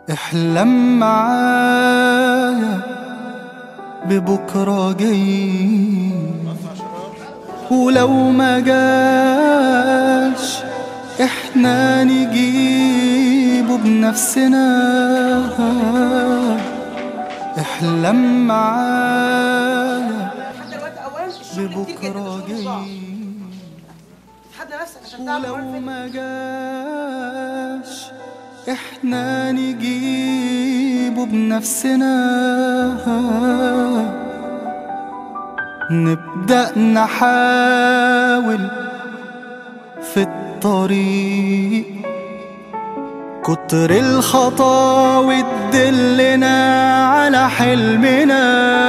احلم معايا ببكرة جاي ولو ما جاش احنا نجيبه بنفسنا احلم معايا لحد دلوقتي اولا الشغل كتير جدا ببكرة مش نص بعض. جاي تحدى نفسك عشان تعمل ولو مرة ما جاش احنا نجيبه بنفسنا نبدأ نحاول في الطريق كتر الخطاوي تدلنا على حلمنا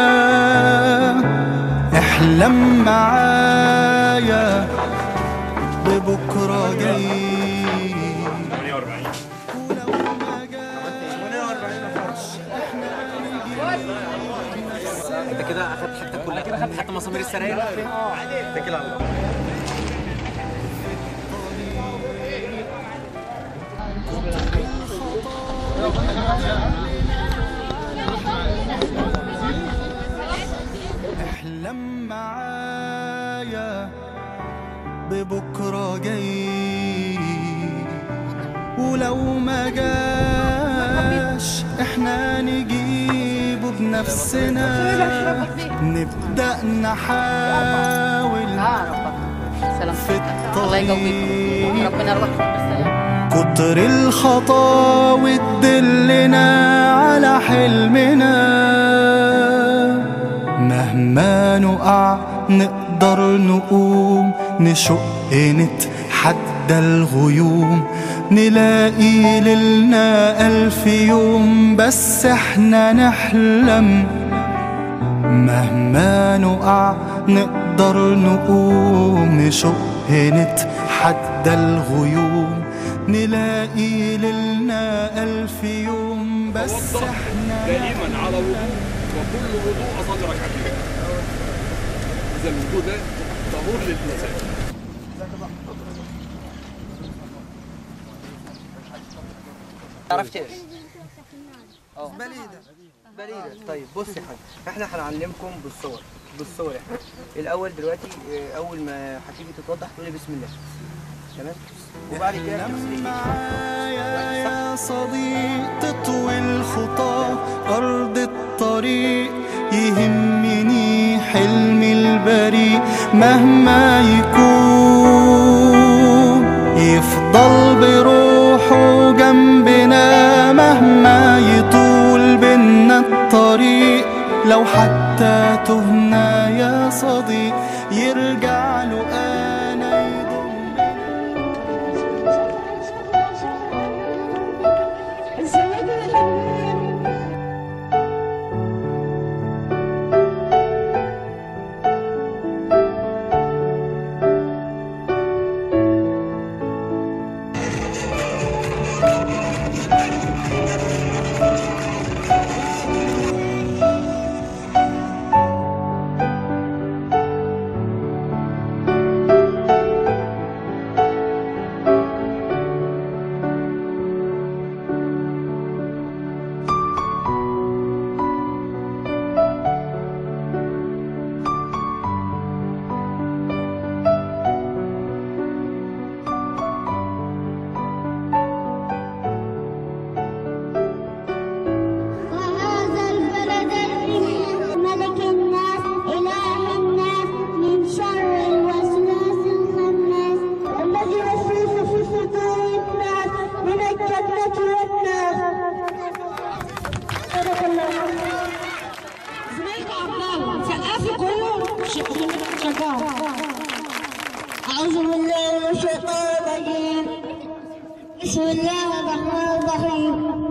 احلم معايا ببكرة جاي ولو ما جاش انت كده اخدت حاجتك كلها كده اخدت حتى مسامير السراير اتكل على الله احلم معايا ببكرة جاي ولو ما جاش احنا نجيبه بنفسنا نبدأ نحاول سلام في الله يقويكم الطريق ربنا يرزقكم بالسلامة كتر الخطاوي تدلنا على حلمنا مهما نقع نقدر نقوم نشق نتحدى الغيوم نلاقي ليلنا ألف يوم بس احنا نحلم مهما نقع نقدر نقوم نشق نتحدى الغيوم نلاقي ليلنا ألف يوم بس احنا دائما على وضوء وكل وضوء صدرك حبيبي اذا الوضوء ده طهور للانسان عرفت ايش؟ اه بليده بليده طيب بص يا حاج احنا هنعلمكم بالصور بالصور احنا الاول دلوقتي اه، اول ما هتيجي تتوضح تقولي بسم الله تمام وبعد كده احلم معايا يا صديق تطوي الخطى أرض الطريق يهمني حلمي البريء مهما يكون يفضل بروحه جنبنا مهما يطول بينا الطريق لو حتى تهنا يا صديق يرجع له أنا يضمنا وهذا البلد الأمين ملك الناس إله الناس من شر الوسواس الخناس الذي يوسوس في صدور الناس من الجنة والناس صدق الله زميلك عبد الله سقفي كله شغال أعوذ بالله من الشيطان الرجيم بسم الله الرحمن الرحيم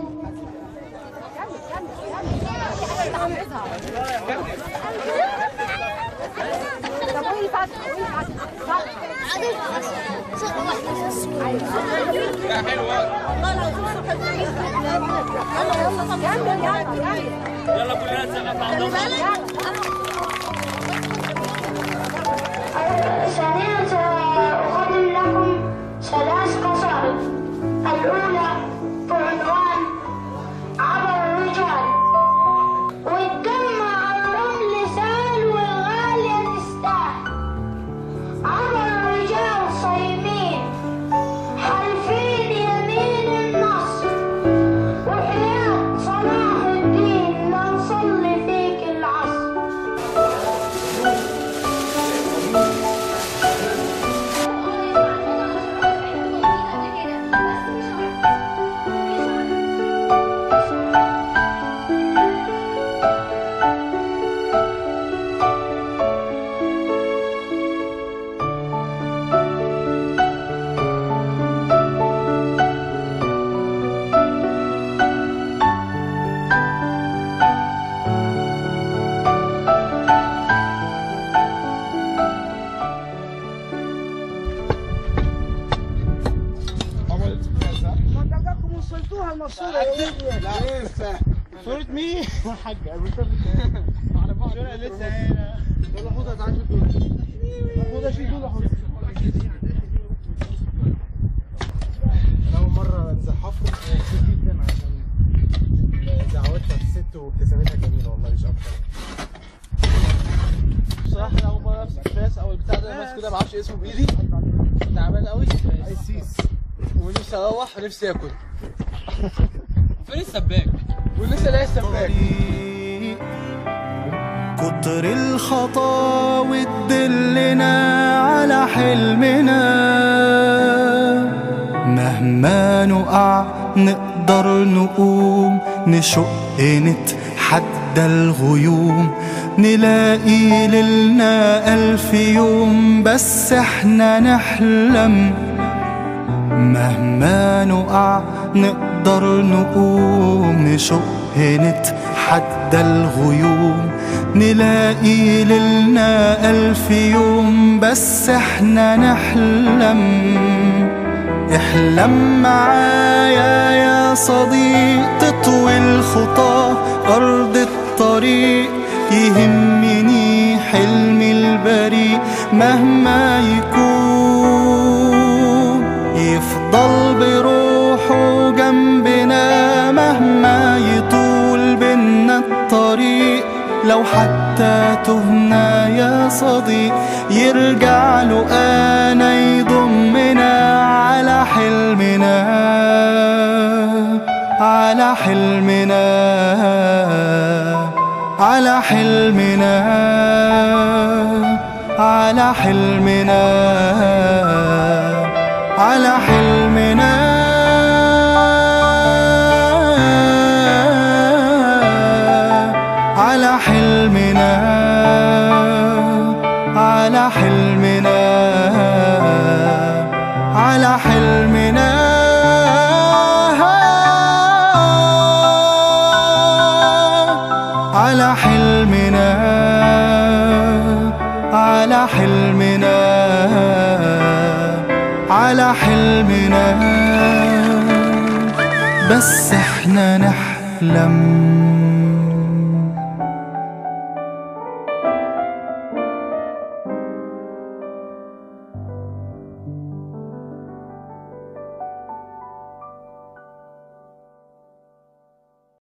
ثانيا سأقدم لكم ثلاث قصائد الأولى بعنوان صورتوها المقصوره يا ابني صورة مين؟ يا حاج على بعض الصورة لسه هنا يلا خدها تعالى شوف دول خدها شوف دول خدها أنا أول مرة أنزل حفر مبسوط جدا عشان دعوتها الست وابتسامتها جميلة والله مش أكتر بصراحة أنا أول مرة أمسك فاس أو البتاع ده ماسكه ده معرفش اسمه بإيدي تعبان قوي أيسيس ونفسي أروح ونفسي آكل فين السباك؟ ولسه لاقي السباك طريق كتر الخطاوي تدلنا على حلمنا مهما نقع نقدر نقوم نشق نتحدى الغيوم نلاقي ليلنا ألف يوم بس احنا نحلم مهما نقع نقدر نقوم نشق نتحدى الغيوم نلاقي ليلنا ألف يوم بس احنا نحلم احلم معايا يا صديق تطوي الخطى أرض الطريق يهمني حلمي البريء مهما يكون يفضل بروحه جنبنا مهما يطول بينا الطريق لو حتى تهنا يا صديق يرجع له انا يضمنا على حلمنا على حلمنا على حلمنا على حلمنا على حلمنا على حلمنا على حلمنا على حلمنا على حلمنا على حلمنا على حلمنا بس احنا نحلم